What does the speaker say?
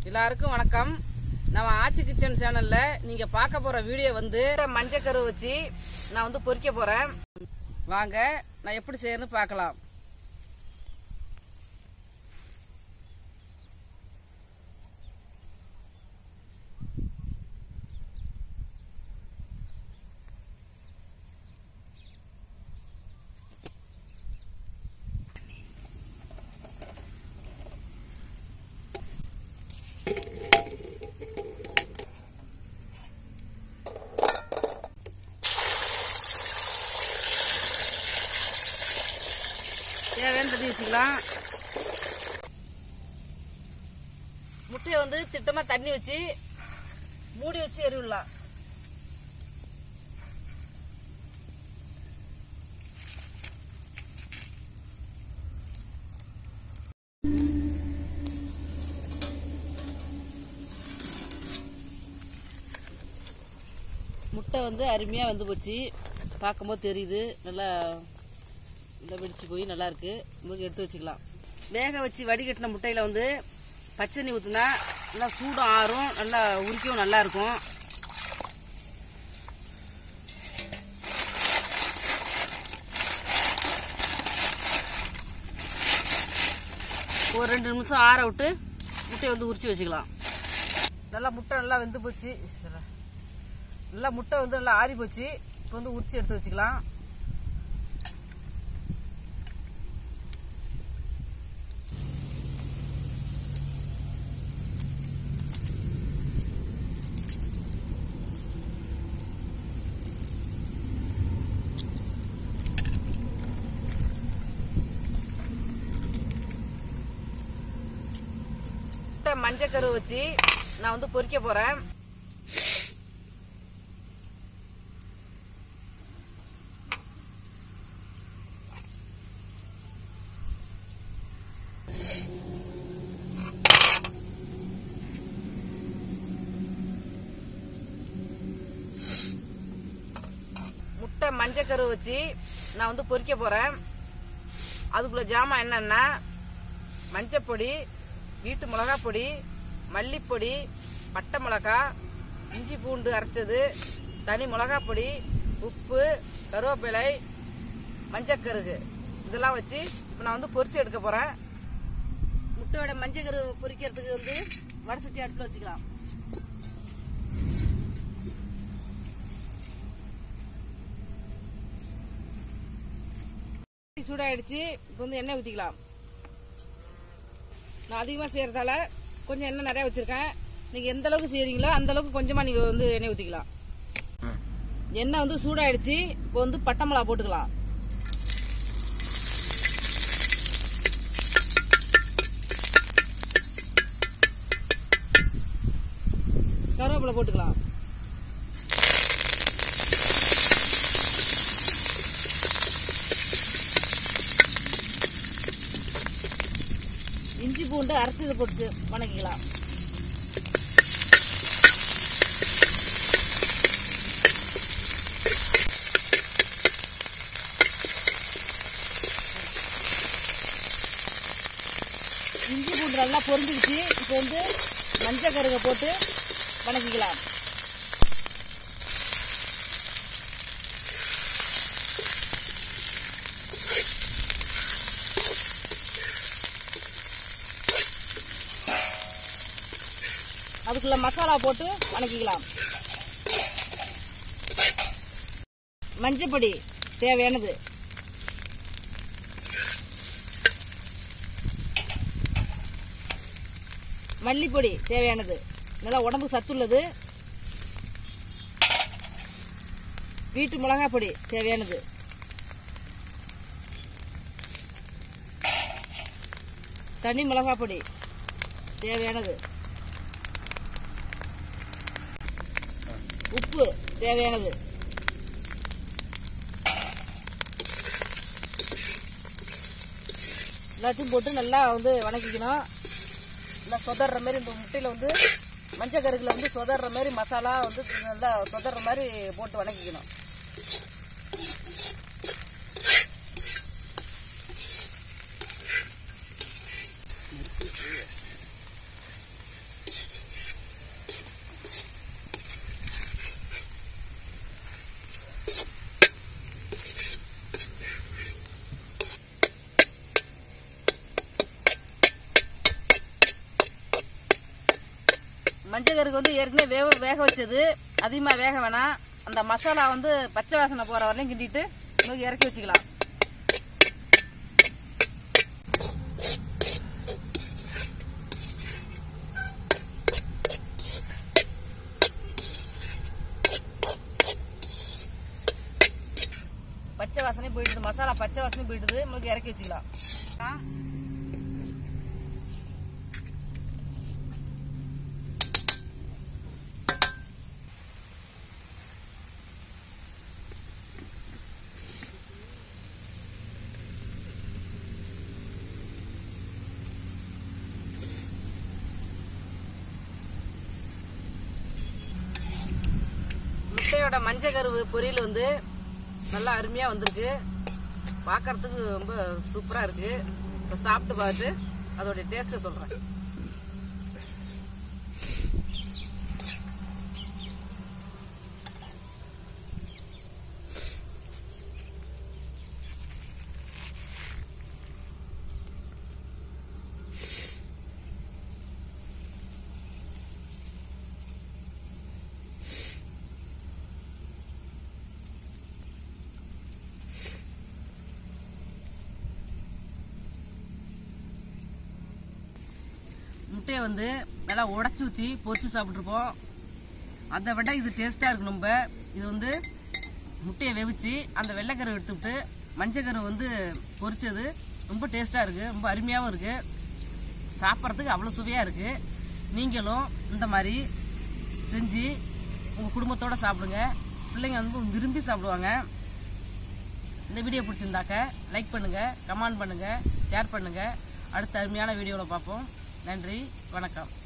எல்லாருக்கும் வணக்கம் நம்ம ஆச்சி கிச்சன் சேனல்ல நீங்க பார்க்க போற வீடியோ வந்து மஞ்சக்கரு வச்சு நான் வந்து பொரிக்க போறேன் வாங்க நான் எப்படி செய்யறேன்னு பார்க்கலாம் தேவையான தண்ணி வச்சுக்கலாம் முட்டையை வந்து திட்டமா தண்ணி வச்சு மூடி வச்சு எரிவிடலாம் முட்டை வந்து அருமையாக வந்து போச்சு பார்க்கும்போது தெரியுது நல்லா நல்லா வெடிச்சு போய் நல்லா இருக்கு உங்களுக்கு எடுத்து வச்சுக்கலாம் வேக வச்சு வடிகட்டின முட்டையில வந்து பச்சை ஊற்றுனா நல்லா சூடும் ஆறும் நல்லா உரிக்கவும் நல்லா இருக்கும் ஒரு ரெண்டு நிமிஷம் ஆற விட்டு முட்டையை வந்து உரிச்சு வச்சுக்கலாம் நல்லா முட்டை நல்லா வெந்து போச்சு சரி. நல்லா முட்டை வந்து நல்லா ஆறி போச்சு இப்போ வந்து உரிச்சு எடுத்து வச்சுக்கலாம் முட்டை மஞ்சக்கரு வச்சு நான் வந்து பொரிக்க போறேன் முட்டை மஞ்சக்கரு வச்சு நான் வந்து பொரிக்க போறேன் அதுக்குள்ள ஜாமான் என்னன்னா மஞ்சப்பொடி வீட்டு மிளகா பொடி மல்லிப்பொடி பட்டை மிளகா இஞ்சி பூண்டு அரைச்சது தனி மிளகா பொடி உப்பு கருவேப்பிலை மஞ்சக்கருகு இதெல்லாம் வச்சு இப்போ நான் வந்து பொரிச்சு எடுக்க போறேன் முட்டையோட மஞ்சக்கரு பொரிக்கிறதுக்கு வந்து வடை சட்டி அடுப்பில் வச்சுக்கலாம் சூடாயிடுச்சு இப்போ வந்து எண்ணெய் ஊற்றிக்கலாம் நான் அதிகமாக செய்கிறதால கொஞ்சம் எண்ணெய் நிறையா ஊற்றிருக்கேன் நீங்கள் எந்த அளவுக்கு செய்கிறீங்களோ அந்த அளவுக்கு கொஞ்சமாக நீங்கள் வந்து எண்ணெய் ஊற்றிக்கலாம் எண்ணெய் வந்து சூடாயிடுச்சு இப்போ வந்து பட்டை மிளகா போட்டுக்கலாம் கருவேப்பிலை போட்டுக்கலாம் இஞ்சி பூண்டு அரைச்சது போட்டு வணக்கிக்கலாம் இஞ்சி பூண்டு நல்லா பொரிஞ்சிடுச்சு இப்போ வந்து மஞ்சள் கருகை போட்டு வணக்கிக்கலாம் அதுக்குள்ள மசாலா போட்டு வணக்கிக்கலாம் மஞ்சப்பொடி தேவையானது மல்லிப்பொடி தேவையானது நல்லா உடம்புக்கு சத்துள்ளது வீட்டு மிளகாய் பொடி தேவையானது தனி மிளகாய் பொடி தேவையானது உப்பு தேவையானது எல்லாத்தையும் போட்டு நல்லா வந்து வணக்கிக்கணும் நல்லா சொதற மாதிரி இந்த முட்டையில் வந்து மஞ்சள் கருகில் வந்து சொதற மாதிரி மசாலா வந்து நல்லா சொதற மாதிரி போட்டு வணக்கிக்கணும் மஞ்சக்கருக்கு வந்து ஏற்கனவே வேக வேக வச்சது அதிகமாக வேக வேணாம் அந்த மசாலா வந்து பச்சை வாசனை போகிற வரலையும் கிண்டிட்டு உங்களுக்கு இறக்கி வச்சுக்கலாம் பச்சை வாசனை போயிடுது மசாலா பச்சை வாசனை போயிடுது உங்களுக்கு இறக்கி வச்சுக்கலாம் ஆ முட்டையோட மஞ்சள் கருவு பொரியல் வந்து நல்லா அருமையாக வந்திருக்கு பார்க்கறதுக்கு ரொம்ப சூப்பராக இருக்கு இப்போ சாப்பிட்டு பார்த்து அதோடைய டேஸ்ட்டை சொல்கிறேன் முட்டையை வந்து நல்லா உடச்சி ஊற்றி பொரிச்சு சாப்பிட்ருப்போம் அதை விட இது டேஸ்ட்டாக இருக்கு ரொம்ப இது வந்து முட்டையை வெவிச்சு அந்த வெள்ளைக்கரு எடுத்துவிட்டு மஞ்சக்கரு வந்து பொரிச்சது ரொம்ப டேஸ்ட்டாக இருக்குது ரொம்ப அருமையாகவும் இருக்குது சாப்பிட்றதுக்கு அவ்வளோ சுவையாக இருக்குது நீங்களும் இந்த மாதிரி செஞ்சு உங்கள் குடும்பத்தோடு சாப்பிடுங்க பிள்ளைங்க வந்து விரும்பி சாப்பிடுவாங்க இந்த வீடியோ பிடிச்சிருந்தாக்க லைக் பண்ணுங்கள் கமெண்ட் பண்ணுங்கள் ஷேர் பண்ணுங்கள் அடுத்த அருமையான வீடியோவில் பார்ப்போம் நன்றி வணக்கம்